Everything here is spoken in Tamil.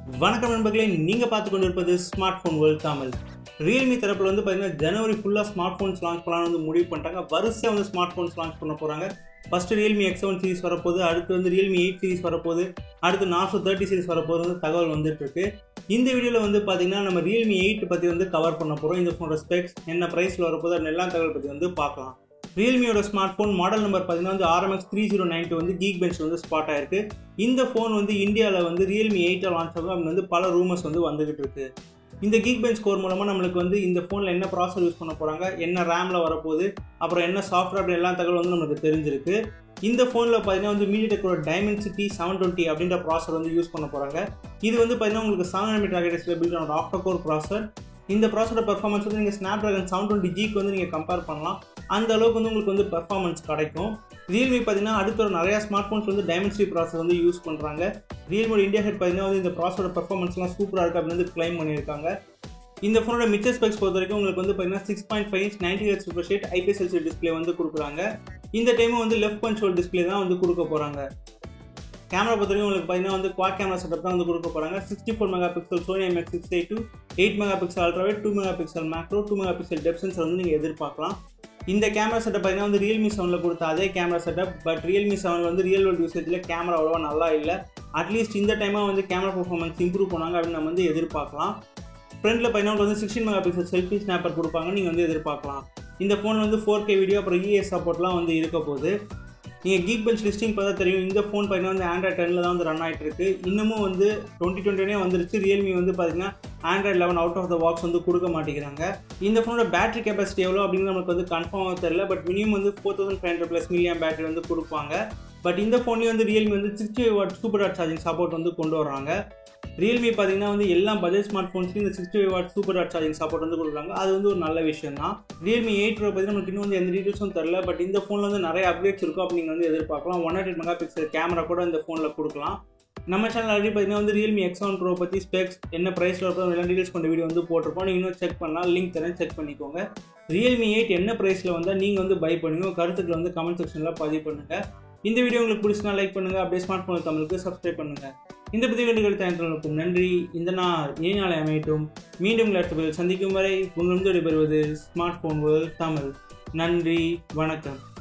வணக்கம் நண்பர்களே நீங்கள் பார்த்து கொண்டு இருப்பது smart phone world Tamil Realme தரப்பில் வந்து பார்த்தீங்கன்னா ஜனவரி ஃபுல்லாக ஸ்மார்ட் ஃபோன்ஸ் லான்ச் பண்ணலாம்னு வந்து முடிவு பண்ணிட்டாங்க வரிசையாக வந்து ஸ்மார்ட் ஃபோன்ஸ் லான்ச் பண்ண போகிறாங்க first Realme X seven series வரப்போகுது அடுத்து வந்து ரியல்மி எயிட் சீரிஸ் வரப்போகுது அடுத்து நார்சோ தேர்ட்டி சீரிஸ் வரப்போகுது வந்து தகவல் வந்துட்டு இருக்கு இந்த வீடியோவில் வந்து பார்த்தீங்கன்னா நம்ம ரியல்மி எயிட் பற்றி வந்து கவர் பண்ண போகிறோம் இந்த ஃபோனோட ஸ்பெக்ஸ் என்ன ப்ரைஸில் வரப்போகுது அது எல்லா தகவல் பற்றி வந்து பார்க்கலாம் ரியல்மியோட ஸ்மார்ட் ஃபோன் மாடல் நம்பர் பார்த்தீங்கன்னா வந்து RMX three zero nine two வந்து கீக் பெஞ்ச் வந்து ஸ்பாட் ஆயிருக்கு இந்த ஃபோன் வந்து இந்தியாவில் வந்து ரியல்மி எயிட்டை லான்ச் ஆகும் அப்படின்னு வந்து பல ரூமர்ஸ் வந்து வந்துகிட்டு இருக்கு இந்த கீக் பெஞ்ச் ஸ்கோர் மூலமாக நம்மளுக்கு வந்து இந்த ஃபோனில் என்ன ப்ராசர் யூஸ் பண்ண போகிறாங்க என்ன ரேமில் வரப்போகுது அப்புறம் என்ன சாஃப்ட்வேர் அப்படி எல்லா தகவல் வந்து நமக்கு தெரிஞ்சிருக்கு இந்த ஃபோனில் பார்த்தீங்கன்னா வந்து மீடியடெக்கோட டைமென்சிட்டி செவன் டுவெண்ட்டி அப்படின்ற ப்ராசர் வந்து யூஸ் பண்ண போகிறாங்க இது வந்து பார்த்தீங்கன்னா உங்களுக்கு செவன் மீட்டர் ஆகிடஸில் பில்ட் ஆன ஆஃப்டர் கோர் ப்ராசர் இந்த ப்ராசரோட பெர்ஃபார்மன்ஸ் வந்து நீங்கள் ஸ்னாப் ட்ராகன் செவன் டுவெண்ட்டி ஜிக்கு வந்து நீங்கள் கம்பேர் பண்ணலாம் அந்த அளவுக்கு வந்து உங்களுக்கு வந்து பெர்ஃபார்மன்ஸ் கிடைக்கும் ரியல்மி பார்த்தீங்கன்னா அடுத்த ஒரு நிறையா ஸ்மார்ட் ஃபோன்ஸ் வந்து டைமென்சிட்டி ப்ராசர் வந்து யூஸ் பண்ணுறாங்க ரியல்மோட இந்தியா ஹெட் பார்த்தீங்கன்னா வந்து இந்த ப்ராசரோட பெர்ஃபார்மன்ஸ்லாம் சூப்பராக இருக்குது அப்படின்னு வந்து கிளைம் பண்ணியிருக்காங்க இந்த ஃபோனோட மிச்சர் ஸ்பெக்ஸ் பொறுத்த வரைக்கும் உங்களுக்கு வந்து பார்த்தீங்கன்னா six point five inch ninety H super shade IPS LC display வந்து கொடுக்குறாங்க இந்த டைமும் வந்து லெஃப்ட் கண்ட்ரோல் டிஸ்பிளே தான் வந்து கொடுக்க போகிறாங்க கேமரா பொறுத்த வரைக்கும் உங்களுக்கு பார்த்தீங்கன்னா வந்து குவாட் கேமரா செட்டப் தான் வந்து கொடுக்க போகிறாங்க sixty four megapixel Sony MX six eight two eight megapixel ultrawide two megapixel macro two megapixel depth sensor வந்து நீங்கள் எதிர்பார்க்கலாம் இந்த கேமரா செட்டப் பார்த்தீங்கன்னா வந்து ரியல்மி செவனில் கொடுத்த அதே camera setup but Realme seven வந்து ரியல் வேர்ல்டு யூசேஜில் கேமரா அவ்வளோவா நல்லா இல்லை அட்லீஸ்ட் இந்த டைமாக வந்து கேமரா பர்ஃபார்மன்ஸ் இம்ப்ரூவ் பண்ணாங்க அப்படின்னு நம்ம வந்து எதிர்பார்க்கலாம் ஃப்ரண்ட்டில் பார்த்தீங்கன்னா வந்து sixteen megapixel selfie snapper கொடுப்பாங்க நீங்கள் வந்து எதிர்பார்க்கலாம் இந்த ஃபோன் வந்து ஃபோர் கே வீடியோ அப்புறம் இஎஸ் சப்போர்ட்லாம் வந்து இருக்க போகுது நீங்கள் கீக் பெஞ்ச் லிஸ்டிங் பார்த்தா தெரியும் இந்த ஃபோன் பார்த்தீங்கன்னா வந்து ஆண்ட்ராய்ட் டெனில் தான் வந்து ரன் ஆகிட்டு இருக்கு இன்னமும் வந்து டுவெண்ட்டி டுவெண்ட்டினே வந்துருச்சு ரியல்மி வந்து பார்த்தீங்கன்னா Android eleven out of the box வந்து கொடுக்க மாட்டேங்கிறாங்க இந்த ஃபோனோட பேட்டரி கெப்பாசிட்டி எவ்வளோ அப்படின்னு நமக்கு வந்து கன்ஃபார்மாக தெரியல பட் மினிமம் வந்து four thousand five hundred plus milliamp battery வந்து கொடுப்பாங்க பட் இந்த ஃபோன்லேயும் வந்து ரியல்மி வந்து சிக்ஸ்டி வாட் சூப்பர் ஹாட் சார்ஜிங் சப்போர்ட் வந்து கொண்டு வராங்க ரியல்மி பார்த்தீங்கன்னா வந்து எல்லா பட்ஜெட் ஸ்மார்ட் ஃபோன்ஸ்லையும் இந்த சிக்ஸ்டி வாட் சூப்பர் ஹாட் சார்ஜிங் சப்போர்ட் வந்து கொடுக்குறாங்க அது வந்து ஒரு நல்ல விஷயம் தான் ரியல்மி எயிட் ப்ரோ பார்த்தீங்கன்னா நமக்கு இன்னும் வந்து எந்த டீட்டெயில்ஸும் தெரில பட் இந்த ஃபோனில் வந்து நிறைய அப்டேட்ஸ் இருக்கும் அப்படி நீங்கள் வந்து எதிர்பார்க்கலாம் one eight megapixel camera கூட இந்த ஃபோனில் கொடுக்கலாம் நம்ம சேனல் ஆல்ரெடி பார்த்தீங்கன்னா வந்து ரியல்மி எக்ஸ் ஒன் ப்ரோ பற்றி ஸ்பெக்ஸ் என்ன ப்ரைஸில் இருக்கோ எல்லா டீட்டெயில்ஸ் கொண்ட வீடியோ வந்து போட்டிருப்போம் நீங்கள் இன்னும் செக் பண்ணலாம் லிங்க் தரேன் செக் பண்ணிக்கோங்க ரியல்மி எயிட் என்ன ப்ரைஸில் வந்தால் நீங்கள் வந்து பை பண்ணுங்க கருத்துக்களை வந்து கமெண்ட் செக்ஷனில் பதிவு பண்ணுங்கள் இந்த வீடியோ உங்களுக்கு பிடிச்சினா லைக் பண்ணுங்கள் அப்படியே ஸ்மார்ட் ஃபோன் தமிழுக்கு சப்ஸ்கிரைப் பண்ணுங்கள் இந்த பற்றி வேண்டுகள் தயத்தினருக்கும் நன்றி இந்த நாள் இனி நாளை அமையட்டும் மீண்டும் அடுத்த சந்திக்கும் வரை உங்களிடம் விடைபெறுவது ஸ்மார்ட் ஃபோன் தமிழ் நன்றி வணக்கம்